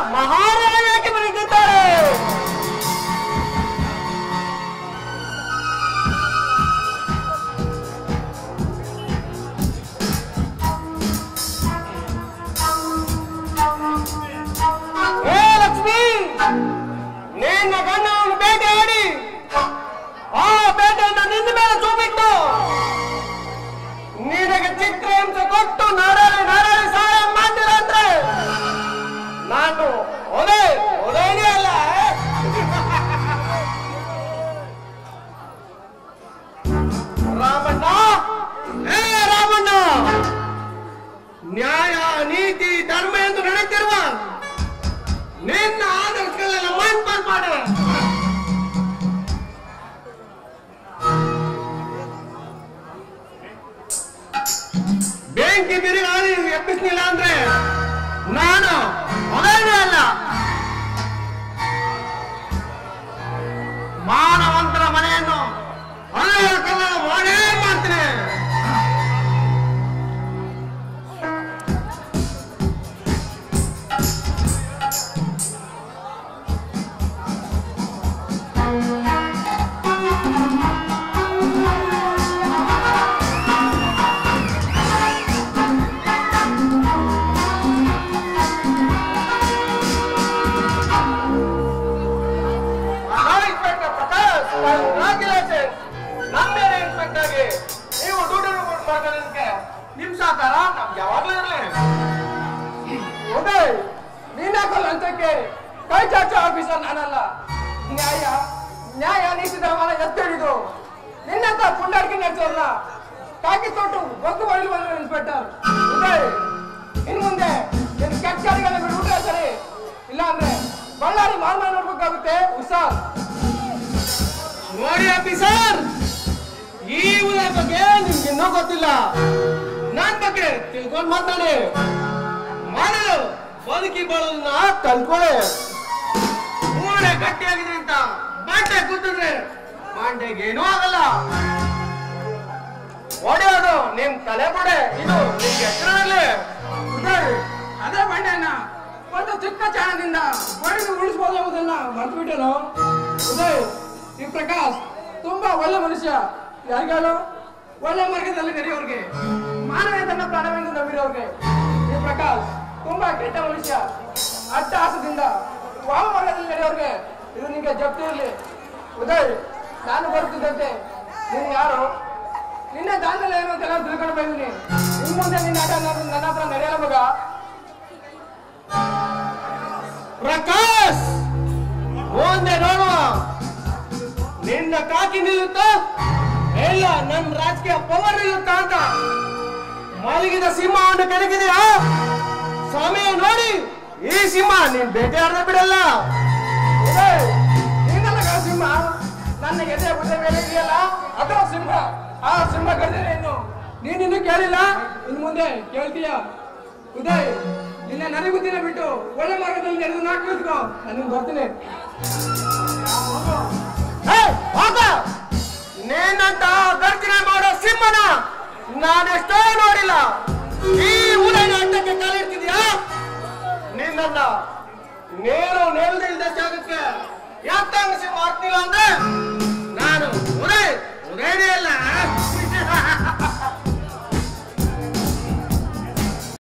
ಮಹಾರಾಣಿಯಾಗಿ ಬರೆದಿದ್ದಾರೆ ಏ ಲಕ್ಷ್ಮಿ ನಿನ್ನ ಗಂಡನನ್ನು ಬೇಟೆಯಾಡಿ ಆ ಬೇಟೆಯನ್ನು ನಿನ್ನ ಮೇಲೆ ಚೂಬಿಟ್ಟು ನಿನಗೆ ಚಿತ್ರಹಿಂಸೆ ಕೊಟ್ಟು ನರಳಿ ನರಳಿ ಸಹಾಯ ಮಾಡಿಲ್ಲ ಅಂದ್ರೆ ನಾನು ಒಲೆ ಒಲೆನೇ ಅಲ್ಲ ರಾಮಣ್ಣ ಏ ರಾಮಣ್ಣ ನ್ಯಾಯ ನೀತಿ ಧರ್ಮ ಎಂದು ನಡೆಯುತ್ತಿರುವ ನಿನ್ನ ಆದರ್ಶಗಳೆಲ್ಲ ಮನ್ಪಾಲ್ ಮಾಡು ಬೆಂಕಿ ಬಿರುಗಾಳಿ ಎಬ್ಬಿಸ್ಲಿಲ್ಲ ಅಂದ್ರೆ ನಾನು ಮೊದಲನೇ ಅಲ್ಲ ಮಾನವಂತರ ಮನೆಯನ್ನು ಅಲ್ಲ ಕಲ್ಲಡ ಮಾಡೇ ಮಾಡ್ತೀನಿ ಹಲೋ ಇನ್ಸ್ಪೆಕ್ಟರ್ ಪ್ರಕಾಶ್ ಕಂಗ್ರಾಚುಲೇಷನ್ ನಮ್ಮೇಲೆ ಇನ್ಸ್ಪೆಕ್ಟರ್ ಆಗಿ ನೀವು ಡ್ಯೂಟಿ ರಿಪೋರ್ಟ್ ಮಾಡೋದಕ್ಕೆ ನಿಮ್ ಸಹಕಾರ ನಮ್ಗೆ ಯಾವಾಗ್ಲೂ ಇರಲಿ ಉದಯ್ ನೀನಾಕಲ್ಲ ಅಂತಕ್ಕೆ ಕೈ ಚಾಚೋ ಆಫೀಸರ್ ನಾನಲ್ಲ ನ್ಯಾಯ ನ್ಯಾಯ ನೀತಿ ಧರ್ಮನ ಎತ್ತಿಡಿದು ನಿನ್ನಂತ ಪುಂಡಾಟಿಕೆ ನಡೆಸೋರ್ನ ಕಾಕಿ ತೊಟ್ಟು ಒದ್ದು ಹೊಳ್ಳಿ ಬಂದ ಇನ್ಸ್ಪೆಕ್ಟರ್ ಉದಯ್ ಇನ್ ಮುಂದೆ ನಿನ್ ಕೆಟ್ಟ ಗಾಡಿಗಳನ್ನ ಬಿಟ್ಬಿಟ್ರೆ ಸರಿ ಇಲ್ಲ ಅಂದ್ರೆ ಬಳ್ಳಾರಿ ಮಾರ್ಮ ನೋಡ್ಬೇಕಾಗುತ್ತೆ ಹುಷಾರ್ ನೋಡಿ ಆಫೀಸರ್ ಈ ಊರ ಬಗ್ಗೆ ನಿಮ್ಗೆ ಇನ್ನೂ ಗೊತ್ತಿಲ್ಲ ನನ್ ಬಗ್ಗೆ ತಿಳ್ಕೊಂಡ್ ಮಾತಾಡಿ ಮಾಡಲು ಬದುಕಿ ಬಾಳೋದನ್ನ ಕಲ್ತ್ಕೊಳ್ಳಿ ಊರೇ ಗಟ್ಟಿಯಾಗಿದೆ ಅಂತ ಮಂಡೆ ಕೂತಿದ್ರೆ ಮಂಡೆಗೆ ಏನೂ ಆಗಲ್ಲ ಹೊಡೆಯೋದು ನಿಮ್ ತಲೆ ಬುಡೆ ಇದು ನಿಮ್ಗೆ ಹೆಸರಲ್ಲಿ ಉದಯ್ ಅದೇ ಬಂಡೆನ ಒಂದು ಚಿಕ್ಕ ಚಾಣದಿಂದ ಹೊಡೆದು ಉಳಿಸ್ಬೋದು ಎಂಬುದನ್ನ ಮರ್ತ್ಬಿಟ್ಟನು ಉದಯ್ ಈ ಪ್ರಕಾಶ್ ತುಂಬಾ ಒಳ್ಳೆ ಮನುಷ್ಯ ಯಾರಿಗಾಲು ಒಳ್ಳೆ ಮಾರ್ಗದಲ್ಲಿ ನಡೆಯೋರ್ಗೆ ಮಾನವೇ ತನ್ನ ಪ್ರಾಣವೆಂದು ನಂಬಿರೋರ್ಗೆ ಈ ಪ್ರಕಾಶ್ ತುಂಬಾ ಕೆಟ್ಟ ಮನುಷ್ಯ ಅಟ್ಟಹಾಸದಿಂದ ವಾಮ ಮಾರ್ಗದಲ್ಲಿ ನಡೆಯೋರ್ಗೆ ಇದು ನಿಂಗೆ ಜಪ್ತಿ ಇರಲಿ ಉದಯ್ ನಾನು ಬರುತ್ತಿದ್ದಂತೆ ನೀನು ಯಾರು ನಿನ್ನ ದಾನದಲ್ಲಿ ಏನು ಅಂತೆಲ್ಲ ತಿಳ್ಕೊಂಡು ಬಂದಿನಿ ಇನ್ ಮುಂದೆ ನಿನ್ನ ಆಟ ನನ್ನ ನನ್ನ ಹತ್ರ ನಡೆಯಲ್ಲ ಮಗ ಪ್ರಕಾಶ್ ಮುಂದೆ ನೋಡುವ ನಿನ್ನ ಕಾಕಿ ನಿಲ್ಲುತ್ತಾ ಇಲ್ಲ ನನ್ನ ರಾಜಕೀಯ ಪವರ್ ನಿಲ್ಲುತ್ತಾ ಅಂತ ಮಲಗಿದ ಸಿಂಹವನ್ನು ಕೆಳಗಿದೆಯಾ ಸಮಯ ನೋಡಿ ಈ ಸಿಂಹ ನೀನ್ ಬೇಟೆಯಾಡದ ಬಿಡಲ್ಲ ಏಯ್, ನೀನಲ್ಲ ಗ ಸಿಂಹ ನನ್ನ ಎದೆ ಬುದ್ಧ ಮೇಲೆ ಇದೆಯಲ್ಲ ಅದು ಸಿಂಹ ಆ ಸಿಂಹ ಕರೆದಿಲ್ಲ ಇನ್ನು ನೀನ್ ಇನ್ನು ಕೇಳಿಲ್ಲ ಇನ್ ಮುಂದೆ ಕೇಳ್ತೀಯ ಉದಯ್ ನಿನ್ನ ನರಿಬುದ್ಧಿನ ಬಿಟ್ಟು ಒಳ್ಳೆ ಮಾರ್ಗದಲ್ಲಿ ನಡೆದು ನಾಲ್ಕು ನಿಂತ್ಕೋ ನಾನು ಬರ್ತೀನಿ ಹೇ, ಹೋಗ ನೀನಂತ ಗರ್ಜನೆ ಮಾಡೋ ಸಿಂಹನ ನಾನೆಷ್ಟೋ ನೋಡಿಲ್ಲ ಈ ಊರಿನ ಅಡ್ಡಕ್ಕೆ ಕಾಲಿಡ್ತಿದ್ಯಾ ನಿನ್ನನ್ನ ನೇರು ನೆಲದಿಲ್ದ ಜಾಗಕ್ಕೆ ಯಾತಂಗ ಸಿಂಹ ಆಗ್ತಿಲ್ಲ ಅಂದ್ರೆ